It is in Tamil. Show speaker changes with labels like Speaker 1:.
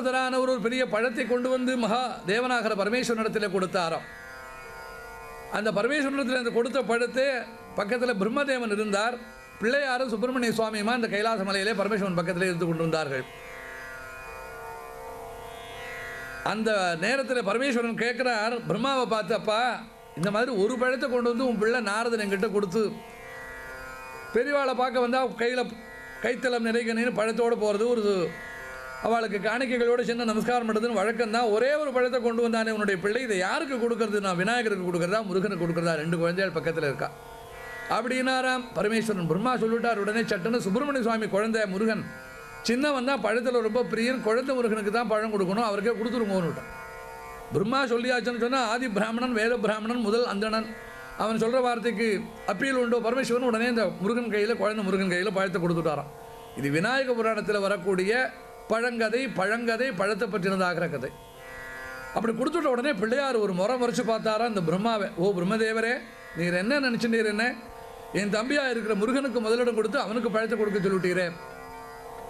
Speaker 1: நாரதரானவர் ஒரு பெரிய பழத்தை கொண்டு வந்து மகா தேவநாகர பரமேஸ்வரனிடத்தில் கொடுத்தாராம் அந்த பரமேஸ்வரனிடத்தில் அந்த கொடுத்த பழத்தை பக்கத்தில் பிரம்மதேவன் இருந்தார் பிள்ளையாரும் சுப்பிரமணிய சுவாமியுமா இந்த கைலாச மலையிலே பரமேஸ்வரன் பக்கத்தில் இருந்து கொண்டிருந்தார்கள் அந்த நேரத்தில் பரமேஸ்வரன் கேட்குறார் பிரம்மாவை பார்த்து அப்பா இந்த மாதிரி ஒரு பழத்தை கொண்டு வந்து உன் பிள்ளை நாரதன் என்கிட்ட கொடுத்து பெரியவாளை பார்க்க வந்தால் கையில் கைத்தலம் நிறைகணின்னு பழத்தோடு போகிறது ஒரு அவளுக்கு காணிக்கைகளோடு சின்ன நமஸ்காரம் பண்ணுறதுன்னு வழக்கம் தான் ஒரே ஒரு பழத்தை கொண்டு வந்தானே உன்னுடைய பிள்ளை இதை யாருக்கு கொடுக்கறது நான் விநாயகருக்கு கொடுக்குறதா முருகனுக்கு கொடுக்குறதா ரெண்டு குழந்தைகள் பக்கத்தில் இருக்கா அப்படின்னாராம் பரமேஸ்வரன் பிரம்மா சொல்லிட்டார் உடனே சட்டுன்னு சுப்பிரமணிய சுவாமி குழந்தை முருகன் சின்னவன் தான் பழத்தில் ரொம்ப பிரியன் குழந்தை முருகனுக்கு தான் பழம் கொடுக்கணும் அவருக்கே கொடுத்துருங்கோன்னு பிரம்மா சொல்லியாச்சுன்னு சொன்னால் ஆதி பிராமணன் வேத பிராமணன் முதல் அந்தணன் அவன் சொல்கிற வார்த்தைக்கு அப்பீல் உண்டோ பரமேஸ்வரன் உடனே இந்த முருகன் கையில் குழந்தை முருகன் கையில் பழத்தை கொடுத்துட்டாராம் இது விநாயக புராணத்தில் வரக்கூடிய பழங்கதை பழங்கதை பழத்தை பற்றினதாகிற கதை அப்படி கொடுத்துட்ட உடனே பிள்ளையார் ஒரு முறை முறைச்சு பார்த்தாரா இந்த பிரம்மாவை ஓ பிரம்மதேவரே நீர் என்ன நினச்சிட்டீர் என்ன என் தம்பியாக இருக்கிற முருகனுக்கு முதலிடம் கொடுத்து அவனுக்கு பழத்தை கொடுக்க சொல்லிட்டீரே